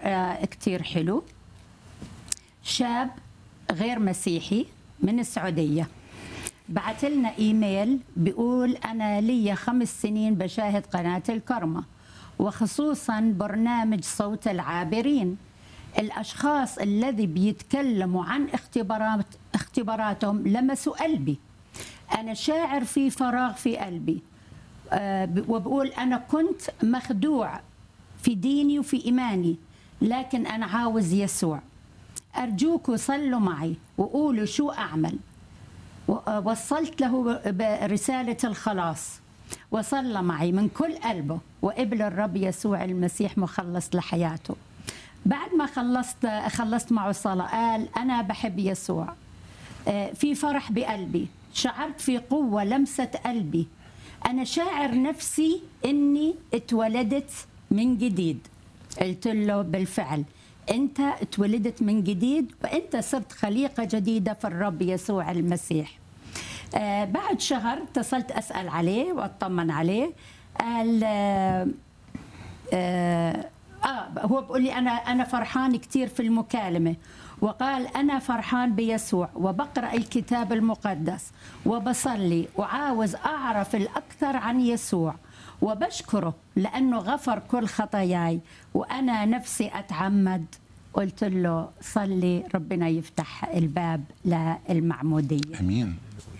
آه، كتير حلو شاب غير مسيحي من السعودية بعت لنا ايميل بيقول انا لي خمس سنين بشاهد قناة الكرمة وخصوصا برنامج صوت العابرين الاشخاص الذي بيتكلموا عن اختبارات اختباراتهم لمسوا قلبي انا شاعر في فراغ في قلبي آه، ب- وبقول انا كنت مخدوع في ديني وفي ايماني لكن انا عاوز يسوع ارجوكوا صلوا معي وقولوا شو اعمل و- وصلت له برساله الخلاص وصلى معي من كل قلبه وقبل الرب يسوع المسيح مخلص لحياته بعد ما خلصت خلصت معه الصلاه قال انا بحب يسوع آه، في فرح بقلبي شعرت في قوة لمست قلبي أنا شاعر نفسي إني اتولدت من جديد قلت له بالفعل أنت اتولدت من جديد وأنت صرت خليقة جديدة في الرب يسوع المسيح آه بعد شهر اتصلت أسأل عليه وأطمن عليه قال آه آه آه هو بيقول لي انا انا فرحان كثير في المكالمه وقال انا فرحان بيسوع وبقرا الكتاب المقدس وبصلي وعاوز اعرف الاكثر عن يسوع وبشكره لانه غفر كل خطاياي وانا نفسي اتعمد قلت له صلي ربنا يفتح الباب للمعموديه امين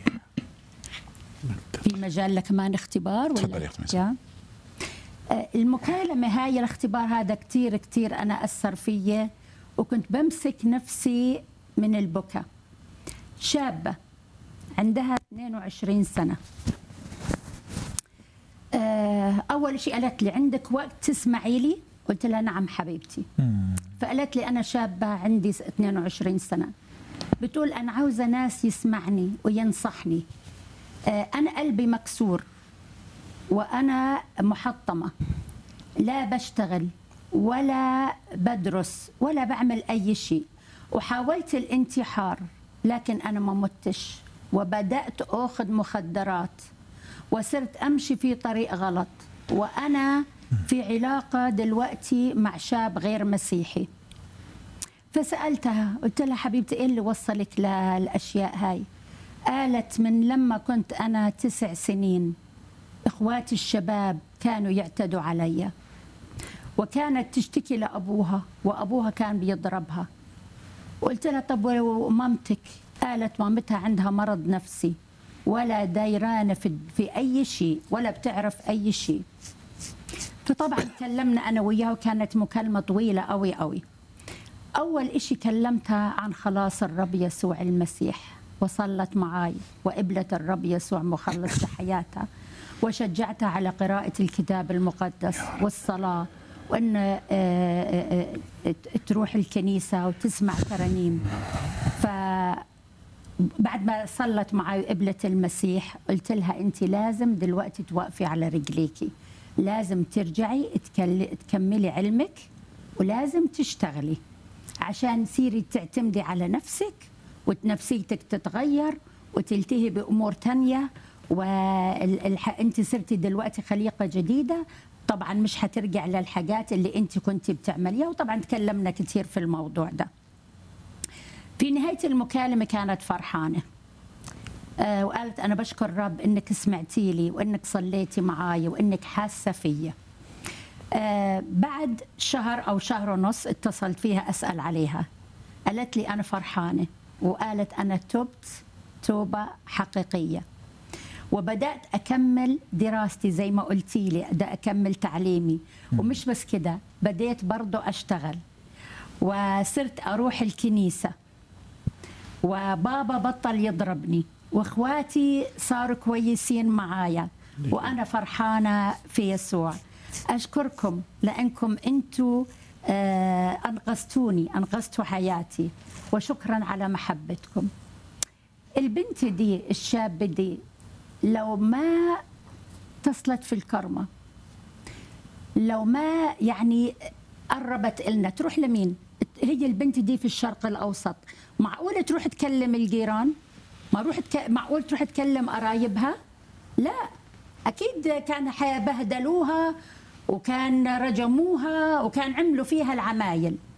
في مجال لكمان اختبار ولا تفضل يا أختي ميساء. يا؟ آه، المكالمة هاي الاختبار هذا كتير كتير أنا أثر فيي وكنت بمسك نفسي من البكاء شابة عندها 22 سنة آه، أول شيء قالت لي عندك وقت تسمعي لي قلت لها نعم حبيبتي فقالت لي أنا شابة عندي 22 سنة بتقول أنا عاوزة ناس يسمعني وينصحني آه، أنا قلبي مكسور وأنا محطمة لا بشتغل ولا بدرس ولا بعمل أي شيء وحاولت الانتحار لكن أنا ما متش وبدأت أخذ مخدرات وصرت أمشي في طريق غلط وأنا في علاقة دلوقتي مع شاب غير مسيحي فسألتها قلت لها حبيبتي إيه اللي وصلك للأشياء هاي قالت من لما كنت أنا تسع سنين إخواتي الشباب كانوا يعتدوا علي وكانت تشتكي لأبوها وأبوها كان بيضربها قلت لها طب ومامتك قالت مامتها عندها مرض نفسي ولا دايرانة في, في أي شيء ولا بتعرف أي شيء فطبعا كلمنا أنا وياها وكانت مكالمة طويلة قوي قوي أول إشي كلمتها عن خلاص الرب يسوع المسيح وصلت معاي وقبلت الرب يسوع مخلص لحياتها وشجعتها على قراءة الكتاب المقدس والصلاة وأن آه، آه، آه، تروح الكنيسة وتسمع ترانيم ف بعد ما صلت معي وقبلت المسيح قلت لها انت لازم دلوقتي توقفي على رجليكي لازم ترجعي تكل- تكملي علمك ولازم تشتغلي عشان تصيري تعتمدي على نفسك ونفسيتك تتغير وتلتهي بامور تانية وانت صرتي دلوقتي خليقه جديده طبعا مش هترجع للحاجات اللي انت كنت بتعمليها وطبعا تكلمنا كثير في الموضوع ده في نهاية المكالمة كانت فرحانة آه، وقالت أنا بشكر رب إنك سمعتي لي وإنك صليتي معاي وإنك حاسة فيا آه، بعد شهر أو شهر ونص اتصلت فيها أسأل عليها قالت لي أنا فرحانة وقالت أنا تبت توبة حقيقية وبدأت أكمل دراستي زي ما قلتي لي بدأ أكمل تعليمي ومش بس كده بديت برضو أشتغل وصرت أروح الكنيسة وبابا بطل يضربني واخواتي صاروا كويسين معايا وانا فرحانه في يسوع اشكركم لانكم انتم آه انقذتوني انقذتوا حياتي وشكرا على محبتكم البنت دي الشابه دي لو ما اتصلت في الكرمه لو ما يعني قربت إلنا تروح لمين هي البنت دي في الشرق الأوسط معقولة تروح تكلم الجيران ما روح تك... معقول تروح تكلم قرايبها لا أكيد كان حيبهدلوها وكان رجموها وكان عملوا فيها العمايل